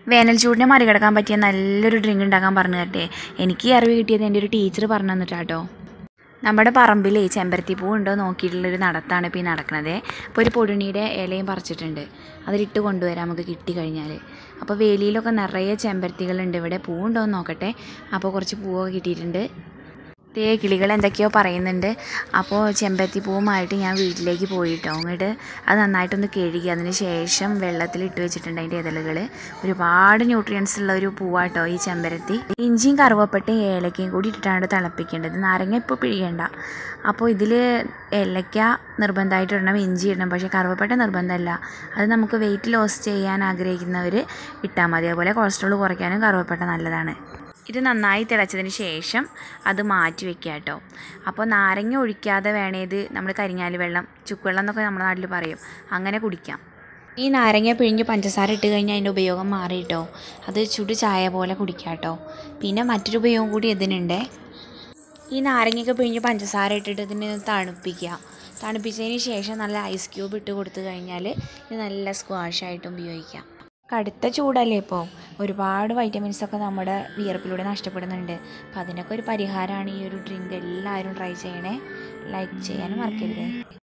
വേനൽ ചൂടിനെ മറികടക്കാൻ പറ്റിയ നല്ലൊരു ഡ്രിങ്ക് ഉണ്ടാക്കാൻ പറഞ്ഞു തരട്ടെ എനിക്ക് ഈ അറിവ് കിട്ടിയത് എൻ്റെ ഒരു ടീച്ചർ പറഞ്ഞു തന്നിട്ടാട്ടോ നമ്മുടെ പറമ്പിൽ ചെമ്പരത്തി പൂ ഉണ്ടോ നോക്കിയിട്ടുള്ളൊരു നടത്താണ് ഇപ്പോൾ ഈ നടക്കുന്നത് അപ്പോൾ ഒരു പൊടുണിയുടെ ഇലയും പറിച്ചിട്ടുണ്ട് അതിലിട്ട് കൊണ്ടുവരാം നമുക്ക് കിട്ടിക്കഴിഞ്ഞാൽ അപ്പോൾ വേലിയിലൊക്കെ നിറയെ ചെമ്പരത്തികളുണ്ട് ഇവിടെ പൂവുണ്ടോ എന്ന് നോക്കട്ടെ അപ്പോൾ കുറച്ച് പൂവൊക്കെ കിട്ടിയിട്ടുണ്ട് തേ കിളികൾ എന്തൊക്കെയോ പറയുന്നുണ്ട് അപ്പോൾ ചെമ്പരത്തി പൂവുമായിട്ട് ഞാൻ വീട്ടിലേക്ക് പോയിട്ടോ അങ്ങോട്ട് അത് നന്നായിട്ടൊന്ന് കഴുകി അതിന് ശേഷം വെള്ളത്തിൽ ഇട്ട് വെച്ചിട്ടുണ്ട് അതിൻ്റെ ഇതളുകൾ ഒരുപാട് ന്യൂട്രിയൻസ് ഉള്ള ഒരു പൂവാട്ടോ ഈ ചെമ്പരത്തി ഇഞ്ചിയും കറുവപ്പട്ടയും ഏലക്കയും കൂടി ഇട്ടിട്ടാണ് തിളപ്പിക്കേണ്ടത് നാരങ്ങ ഇപ്പോൾ പിഴിയണ്ട അപ്പോൾ ഇതിൽ ഏലക്ക നിർബന്ധമായിട്ട് ഇടണം ഇഞ്ചി ഇടണം പക്ഷേ കറുവപ്പട്ട നിർബന്ധമല്ല അത് നമുക്ക് വെയിറ്റ് ലോസ് ചെയ്യാൻ ആഗ്രഹിക്കുന്നവർ ഇട്ടാൽ മതി അതുപോലെ കൊളസ്ട്രോൾ കുറയ്ക്കാനും കറുവപ്പട്ട നല്ലതാണ് ഇത് നന്നായി തിളച്ചതിന് ശേഷം അത് മാറ്റി വെക്കുക കേട്ടോ അപ്പോൾ നാരങ്ങ ഒഴിക്കാതെ വേണേ ഇത് നമ്മൾ കരിങ്ങാലി വെള്ളം ചുക്കുവെള്ളം എന്നൊക്കെ നമ്മുടെ നാട്ടിൽ പറയും അങ്ങനെ കുടിക്കാം ഈ നാരങ്ങ പിഴിഞ്ഞ് പഞ്ചസാര ഇട്ട് കഴിഞ്ഞാൽ അതിൻ്റെ ഉപയോഗം മാറി കേട്ടോ അത് ചുടു ചായ പോലെ കുടിക്കാം കേട്ടോ പിന്നെ മറ്റൊരു ഉപയോഗം കൂടി ഇതിനുണ്ട് ഈ നാരങ്ങയൊക്കെ പിഴിഞ്ഞ് പഞ്ചസാര ഇട്ടിട്ട് ഇതിനെ തണുപ്പിക്കുക തണുപ്പിച്ചതിന് ശേഷം നല്ല ഐസ് ക്യൂബ് ഇട്ട് കൊടുത്തു കഴിഞ്ഞാൽ ഇത് നല്ല സ്ക്വാഷായിട്ടും ഉപയോഗിക്കാം കടുത്ത ചൂടല്ലേ ഇപ്പോൾ ഒരുപാട് വൈറ്റമിൻസ് ഒക്കെ നമ്മുടെ വിയർപ്പിലൂടെ നഷ്ടപ്പെടുന്നുണ്ട് അപ്പോൾ അതിനൊക്കെ ഒരു പരിഹാരമാണ് ഈ ഒരു ഡ്രിങ്ക് എല്ലാവരും ട്രൈ ചെയ്യണേ ലൈക്ക് ചെയ്യാനും മറക്കരുത്